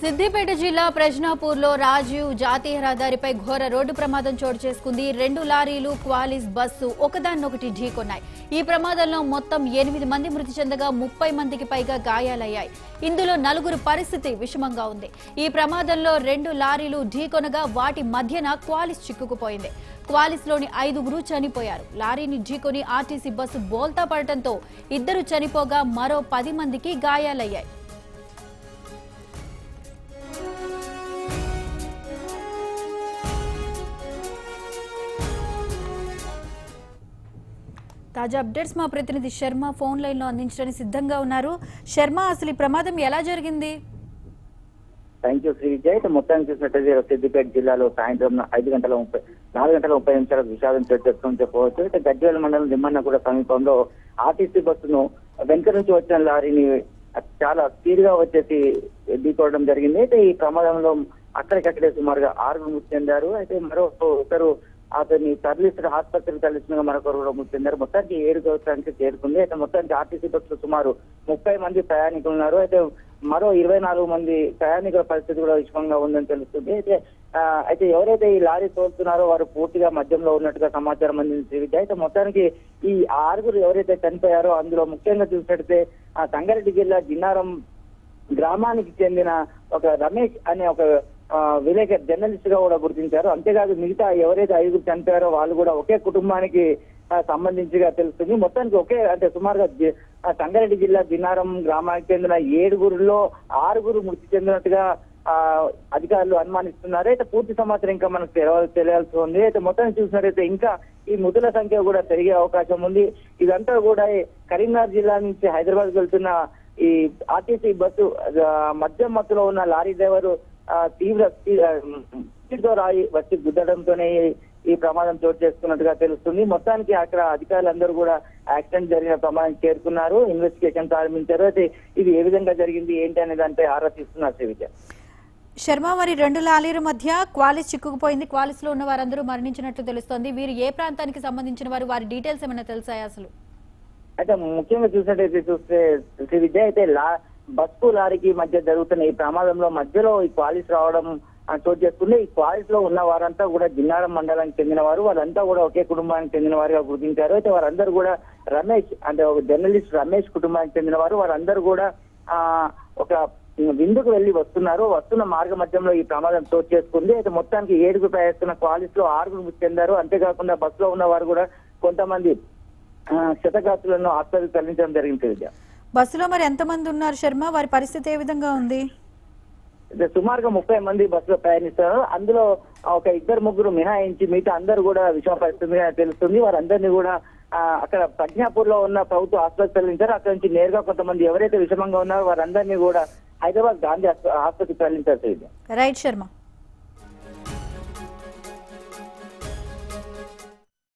సిద్దిపేట జిల్లా ప్రజ్నాపూర్లో రాజీవ్ జాతీయ రహదారిపై ఘోర రోడ్డు ప్రమాదం చోటు చేసుకుంది రెండు లారీలు క్వాలిస్ బస్సు ఒకదాన్నొకటి ఢీకొన్నాయి ఈ ప్రమాదంలో మొత్తం ఎనిమిది మంది మృతి చెందగా ముప్పై మందికి పైగా గాయాలయ్యాయి ఇందులో నలుగురు పరిస్థితి విషమంగా ఉంది ఈ ప్రమాదంలో రెండు లారీలు ఢీకొనగా వాటి మధ్యన క్వాలిస్ చిక్కుకుపోయింది క్వాలిస్ లోని ఐదుగురు చనిపోయారు లారీని ఢీకొని ఆర్టీసీ బస్సు బోల్తా పడటంతో ఇద్దరు చనిపోగా మరో పది మందికి గాయాలయ్యాయి తాజా అప్డేట్స్ మా ప్రతినిధి శర్మ ఫోన్ లైన్ లో అందించడానికి సిద్ధంగా ఉన్నారు శర్మ అసలు ఈ ప్రమాదం ఎలా జరిగింది థ్యాంక్ యూ శ్రీ విజయ్ అయితే మొత్తానికి చూసినట్టయితే సిద్దిపేట జిల్లాలో సాయంత్రం ఐదు గంటల ముప్పై నాలుగు గంటల ముప్పై నిమిషాలకు విషాదం చోటు చేసుకుని చెప్పవచ్చు అయితే గజ్వేల మండలం నిమ్మన్న కూడా సమీపంలో ఆర్టీసీ బస్సును వెనుక నుంచి వచ్చిన లారీని చాలా స్పీడ్ గా వచ్చేసి ఢీకోవడం జరిగింది అయితే ఈ ప్రమాదంలో అక్కడికక్కడే సుమారుగా ఆరుగురు మృతి చెందారు అయితే మరో ఒకరు అతన్ని తరలిస్తున్న ఆసుపత్రికి తరలిస్తున్న మరొకరు కూడా మృతి చెందారు మొత్తానికి ఏడు గౌరవానికి చేరుకుంది అయితే మొత్తానికి ఆర్టీసీ బస్సులో సుమారు ముప్పై మంది ప్రయాణికులు ఉన్నారు అయితే మరో ఇరవై నాలుగు మంది ప్రయాణికుల పరిస్థితి కూడా విషమంగా ఉందని తెలుస్తుంది అయితే ఆ, అయితే ఎవరైతే ఈ లారీ తోలుతున్నారో వారు పూర్తిగా మధ్యంలో ఉన్నట్టుగా సమాచారం అందింది శ్రీ విద్య అయితే మొత్తానికి ఈ ఆరుగురు ఎవరైతే చనిపోయారో అందులో ముఖ్యంగా చూసినట్టయితే ఆ, సంగారెడ్డి జిల్లా జిన్నారం గ్రామానికి చెందిన ఒక రమేష్ అనే ఒక ఆ, విలేకర్ జర్నలిస్ట్ గా కూడా గుర్తించారు అంతేకాదు మిగతా ఎవరైతే ఐదుగురు చనిపోయారో వాళ్ళు కూడా ఒకే కుటుంబానికి ఆ, సంబంధించిగా తెలుస్తుంది మొత్తానికి ఒకే అంటే సుమారుగా జి- ఆ, సంగారెడ్డి జిల్లా జిన్నారం గ్రామానికి చెందిన ఏడుగురులో ఆరుగురు మృతి చెందినట్టుగా ఆ అధికారులు అనుమానిస్తున్నారు అయితే పూర్తి సమాచారం ఇంకా మనకు తెలవ- తెలియాల్సి ఉంది అయితే మొత్తం చూసినట్టయితే ఇంకా ఈ మృతుల సంఖ్య కూడా పెరిగే అవకాశం ఉంది ఇదంతా కూడా ఈ కరీంనగర్ జిల్లా నుంచి హైదరాబాద్ వెళ్తున్న ఈ ఆర్టీసీ బస్సు ఆ, మద్యం మత్తులో ఉన్న లారీ డ్రైవర్ ఆ, తీవ్ర స్పీ- ఆ, స్పీడ్తో రాయి వచ్చి గుద్దడంతోనే ఈ- ఈ ప్రమాదం చోటు చేసుకున్నట్టుగా తెలుస్తుంది మొత్తానికి అక్కడ అధికారులందరూ కూడా యాక్సిడెంట్ జరిగిన ప్రమాదం చేరుకున్నారు ఇన్వెస్టిగేషన్ ప్రారంభించారు అయితే ఇది ఏ విధంగా జరిగింది ఏంటి అనే దానిపై ఆరా తీస్తున్నారు శ్రీ విజయ్ శర్మ మరి రెండు లారీల మధ్య క్వాలిస్ చిక్కుకుపోయింది క్వాలిస్ లో ఉన్న వారందరూ మరణించినట్లు తెలుస్తోంది వీరు ఏ ప్రాంతానికి సంబంధించిన వారు వారి డీటెయిల్స్ ఏమైనా తెలుసాయా అసలు అయితే ముఖ్యంగా చూసినట్టయితే చూస్తే శ్రీ విద్య అయితే లా బస్సు లారీకి మధ్య జరుగుతున్న ఈ ప్రమాదంలో మధ్యలో ఈ క్వాలిస్ రావడం ఆ, చోటు చేసుకుంది ఈ క్వాలిస్ లో ఉన్న వారంతా కూడా జిన్నారం మండలానికి చెందిన వారు వాళ్ళంతా కూడా ఒకే కుటుంబానికి చెందిన వారుగా గుర్తించారు అయితే వారందరూ కూడా రమేష్ అంటే ఒక జర్నలిస్ట్ రమేష్ కుటుంబానికి చెందిన వారు వారందరూ కూడా ఆ ఒక విందుకు వెళ్లి వస్తున్నారు వస్తున్న మార్గ మధ్యంలో ఈ ప్రమాదం చోటు చేసుకుంది అయితే మొత్తానికి ఏడుగురు ప్రయాస్తున్న క్వాలిస్ లో ఆరుగురు మృతి చెందారు అంతేకాకుండా బస్సులో ఉన్న వారు కూడా కొంతమంది ఆ, క్షతగాత్రులను ఆసుపత్రికి తరలించడం జరిగింది విద్య బస్సులో మరి ఎంతమంది ఉన్నారు శర్మ వారి పరిస్థితి ఏ విధంగా ఉంది అయితే సుమారుగా ముప్పై మంది బస్సులో ప్రయాణిస్తారు అందులో ఒక ఇద్దరు ముగ్గురు మినహాయించి మిగతా అందరూ కూడా విషమ పరిస్థితిగా తెలుస్తుంది వారందరినీ కూడా ఆ, అక్కడ ప్రజ్ఞాపూర్ లో ఉన్న ప్రభుత్వ ఆసుపత్రికి తరలించారు అక్కడ నుంచి నేరుగా కొంతమంది ఎవరైతే విషమంగా ఉన్నారో వారందరినీ కూడా హైదరాబాద్ గాంధీ ఆస్ప- ఆసుపత్రికి తరలించారు విద్య రైట్ శర్మ